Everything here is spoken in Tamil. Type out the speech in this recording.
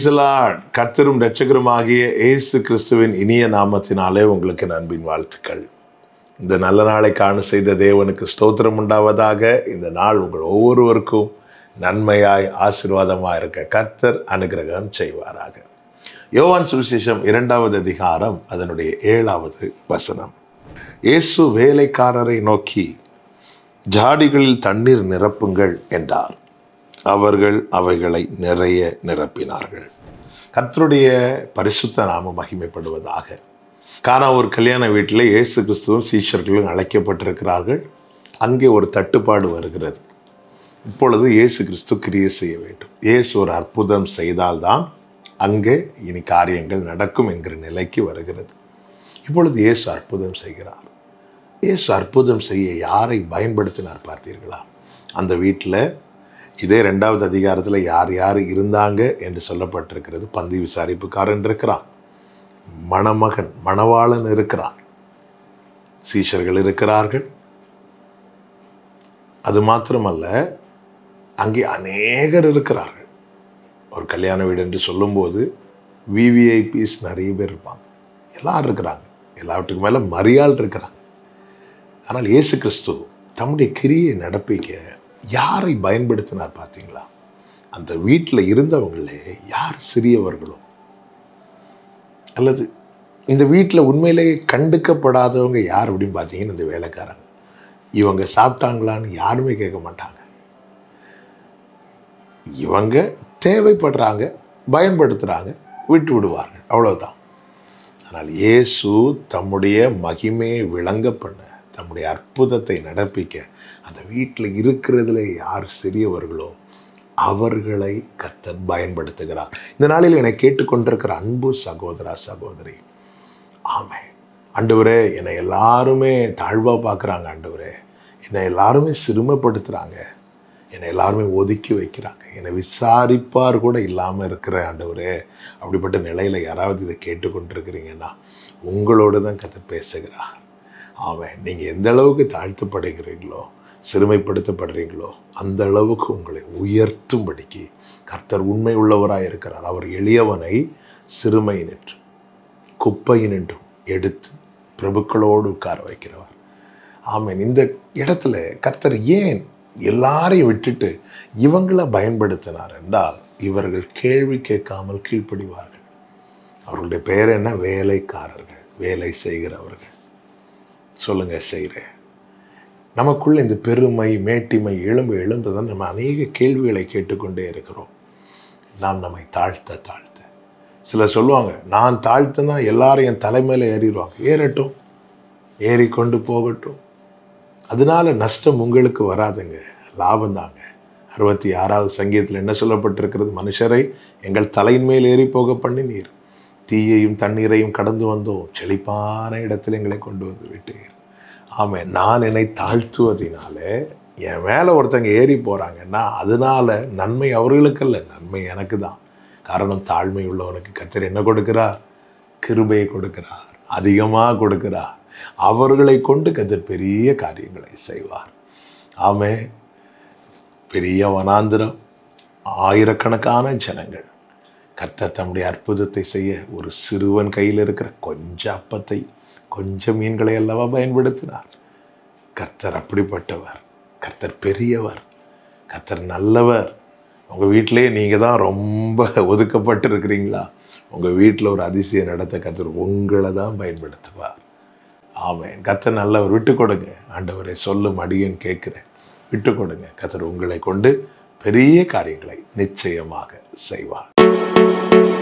பிரைசலாட் கர்த்தரும் இரட்சகருமாகிய இயேசு கிறிஸ்துவின் இனிய நாமத்தினாலே உங்களுக்கு என் அன்பின் வாழ்த்துக்கள் இந்த நல்ல நாளை காண செய்த தேவனுக்கு ஸ்தோத்திரம் உண்டாவதாக இந்த நாள் உங்கள் ஒவ்வொருவருக்கும் நன்மையாய் ஆசீர்வாதமாக இருக்க கர்த்தர் அனுகிரகம் செய்வாராக யோவான் சுவிசேஷம் இரண்டாவது அதிகாரம் அதனுடைய ஏழாவது வசனம் இயேசு வேலைக்காரரை நோக்கி ஜாடிகளில் தண்ணீர் நிரப்புங்கள் என்றார் அவர்கள் அவைகளை நிறைய நிரப்பினார்கள் கர்த்தருடைய பரிசுத்த நாமம் மகிமைப்படுவதாக காணா ஒரு கல்யாண வீட்டில் இயேசு கிறிஸ்துவும் சீஷர்களும் அழைக்கப்பட்டிருக்கிறார்கள் அங்கே ஒரு தட்டுப்பாடு வருகிறது இப்பொழுது இயேசு கிறிஸ்து கிரியை செய்ய வேண்டும் இயேசு ஒரு அற்புதம் செய்தால்தான் அங்கே இனி காரியங்கள் நடக்கும் என்கிற நிலைக்கு வருகிறது இப்பொழுது இயேசு அற்புதம் செய்கிறார் இயேசு அற்புதம் செய்ய யாரை பயன்படுத்தினார் பார்த்தீர்களா அந்த வீட்டில் இதே ரெண்டாவது அதிகாரத்தில் யார் யார் இருந்தாங்க என்று சொல்லப்பட்டிருக்கிறது பந்தி விசாரிப்புக்காரன் இருக்கிறான் மணமகன் மணவாளன் இருக்கிறான் சீஷர்கள் இருக்கிறார்கள் அது மாத்திரமல்ல அங்கே அநேகர் இருக்கிறார்கள் ஒரு கல்யாண வீடு என்று சொல்லும்போது விவிஐபிஸ் நிறைய பேர் இருப்பாங்க எல்லாரும் இருக்கிறாங்க எல்லாவற்றுக்கு மேலே மரியாள் இருக்கிறாங்க ஆனால் இயேசு கிறிஸ்து தம்முடைய கிரியை நடப்பிக்க யாரை பயன்படுத்தினார் பார்த்தீங்களா அந்த வீட்டில் இருந்தவங்களே யார் சிறியவர்களோ அல்லது இந்த வீட்டில் உண்மையிலேயே கண்டுக்கப்படாதவங்க யார் அப்படின்னு பார்த்தீங்கன்னா இந்த வேலைக்காரங்க இவங்க சாப்பிட்டாங்களான்னு யாருமே கேட்க மாட்டாங்க இவங்க தேவைப்படுறாங்க பயன்படுத்துகிறாங்க விட்டு விடுவார்கள் அவ்வளவுதான் ஆனால் இயேசு தம்முடைய மகிமையை விளங்க பண்ண தம்முடைய அற்புதத்தை நடப்பிக்க அந்த வீட்டில் இருக்கிறதுல யார் சிறியவர்களோ அவர்களை கர்த்தர் பயன்படுத்துகிறார் இந்த நாளில் என்னை கேட்டுக்கொண்டிருக்கிற அன்பு சகோதரா சகோதரி ஆமே ஆண்டவரே என்னை எல்லாருமே தாழ்வாக பார்க்குறாங்க ஆண்டவரே என்னை எல்லாருமே சிறுமைப்படுத்துகிறாங்க என்னை எல்லாருமே ஒதுக்கி வைக்கிறாங்க என்னை விசாரிப்பார் கூட இல்லாமல் இருக்கிற ஆண்டவரே அப்படிப்பட்ட நிலையில் யாராவது இதை கேட்டுக்கொண்டிருக்கிறீங்கன்னா உங்களோடு தான் கதை பேசுகிறார் ஆமாம் நீங்கள் எந்த அளவுக்கு தாழ்த்தப்படுகிறீங்களோ சிறுமைப்படுத்தப்படுறீங்களோ அந்த அளவுக்கு உங்களை உயர்த்தும்படிக்கு கர்த்தர் உண்மை உள்ளவராக இருக்கிறார் அவர் எளியவனை சிறுமையினின்று குப்பையினின்றும் எடுத்து பிரபுக்களோடு உட்கார வைக்கிறவர் ஆமேன் இந்த இடத்துல கர்த்தர் ஏன் எல்லாரையும் விட்டுட்டு இவங்களை பயன்படுத்தினார் என்றால் இவர்கள் கேள்வி கேட்காமல் கீழ்ப்படிவார்கள் அவர்களுடைய பெயர் என்ன வேலைக்காரர்கள் வேலை செய்கிறவர்கள் சொல்லுங்க செய்கிறேன் நமக்குள்ள இந்த பெருமை மேட்டிமை எழும்பு எழும்பு தான் நம்ம அநேக கேள்விகளை கேட்டுக்கொண்டே இருக்கிறோம் நாம் நம்மை தாழ்த்த தாழ்த்த சிலர் சொல்லுவாங்க நான் தாழ்த்தினா எல்லாரும் என் தலைமையில் ஏறிடுவாங்க ஏறட்டும் ஏறி கொண்டு போகட்டும் அதனால நஷ்டம் உங்களுக்கு வராதுங்க லாபம் தாங்க அறுபத்தி ஆறாவது சங்கீதத்தில் என்ன சொல்லப்பட்டிருக்கிறது மனுஷரை எங்கள் தலையின் மேல் ஏறி போக பண்ணி நீர் தீயையும் தண்ணீரையும் கடந்து வந்தோம் செழிப்பான இடத்தில் எங்களை கொண்டு வந்து விட்டீர் ஆமாம் நான் என்னை தாழ்த்துவதினால என் மேலே ஒருத்தங்க ஏறி போகிறாங்கன்னா அதனால நன்மை அவர்களுக்கு இல்லை நன்மை எனக்கு தான் காரணம் தாழ்மை உள்ளவனுக்கு கத்தர் என்ன கொடுக்கிறார் கிருபையை கொடுக்கிறார் அதிகமாக கொடுக்கிறார் அவர்களை கொண்டு கத்தர் பெரிய காரியங்களை செய்வார் ஆமே பெரிய வனாந்திரம் ஆயிரக்கணக்கான ஜனங்கள் கர்த்தர் தம்முடைய அற்புதத்தை செய்ய ஒரு சிறுவன் கையில் இருக்கிற கொஞ்சம் அப்பத்தை கொஞ்சம் மீன்களை அல்லவா பயன்படுத்தினார் கர்த்தர் அப்படிப்பட்டவர் கர்த்தர் பெரியவர் கர்த்தர் நல்லவர் உங்கள் வீட்டிலே நீங்கள் தான் ரொம்ப ஒதுக்கப்பட்டு இருக்கிறீங்களா உங்கள் வீட்டில் ஒரு அதிசயம் நடத்த கர்த்தர் உங்களை தான் பயன்படுத்துவார் ஆமாம் கர்த்தர் நல்லவர் விட்டு கொடுங்க ஆண்டவரை சொல்லும் அடியன் கேட்குறேன் விட்டு கொடுங்க கர்த்தர் உங்களை கொண்டு பெரிய காரியங்களை நிச்சயமாக செய்வார்